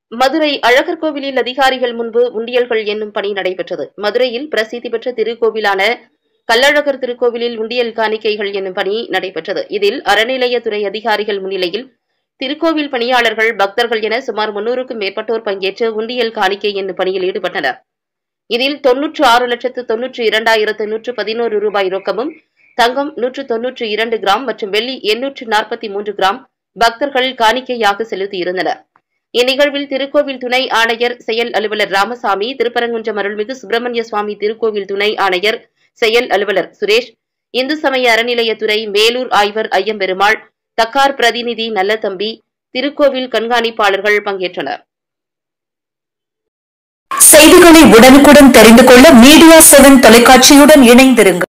மதுரை அழகர் கோவிலில் அதிகாரிகள் முன்பு உண்டியல்கள் என்னும் பணி நடைபெற்றது மதுரையில் பிரசித்தி பெற்ற திருக்கோவிலான கள்ளழகர் திருக்கோவிலில் உண்டியல் காணிக்கைகள் என்னும் பணி நடைபெற்றது இதில் அறநிலையத்துறை அதிகாரிகள் முன்னிலையில் திருக்கோவில் பணியாளர்கள் பக்தர்கள் என சுமார் முன்னூறுக்கும் மேற்பட்டோர் பங்கேற்று உண்டியல் காணிக்கை என்னும் பணியில் ஈடுபட்டனர் இதில் தொன்னூற்று ஆறு லட்சத்து தொன்னூற்று இரண்டாயிரத்து நூற்று பதினோரு ரூபாய் ரொக்கமும் தங்கம் நூற்று தொன்னூற்று இரண்டு கிராம் மற்றும் வெள்ளி எண்ணூற்று நாற்பத்தி மூன்று கிராம் பக்தர்கள் காணிக்கையாக செலுத்தியிருந்தனர் இந்நிகழ்வில் திருக்கோவில் துணை ஆணையர் செயல் அலுவலர் ராமசாமி திருப்பரங்குன்றம் அருள்மிகு சுப்பிரமணிய சுவாமி திருக்கோவில் துணை ஆணையர் செயல் அலுவலர் சுரேஷ் இந்து சமய அறநிலையத்துறை மேலூர் ஆய்வர் ஐயம்பெருமாள் தக்கார் பிரதிநிதி நல்லதம்பி திருக்கோவில் கண்காணிப்பாளர்கள் பங்கேற்றனர் செய்திகளை உடனுக்குடன் தெரிந்து கொள்ள மீடியா செவன் தொலைக்காட்சியுடன் இணைந்திருங்கள்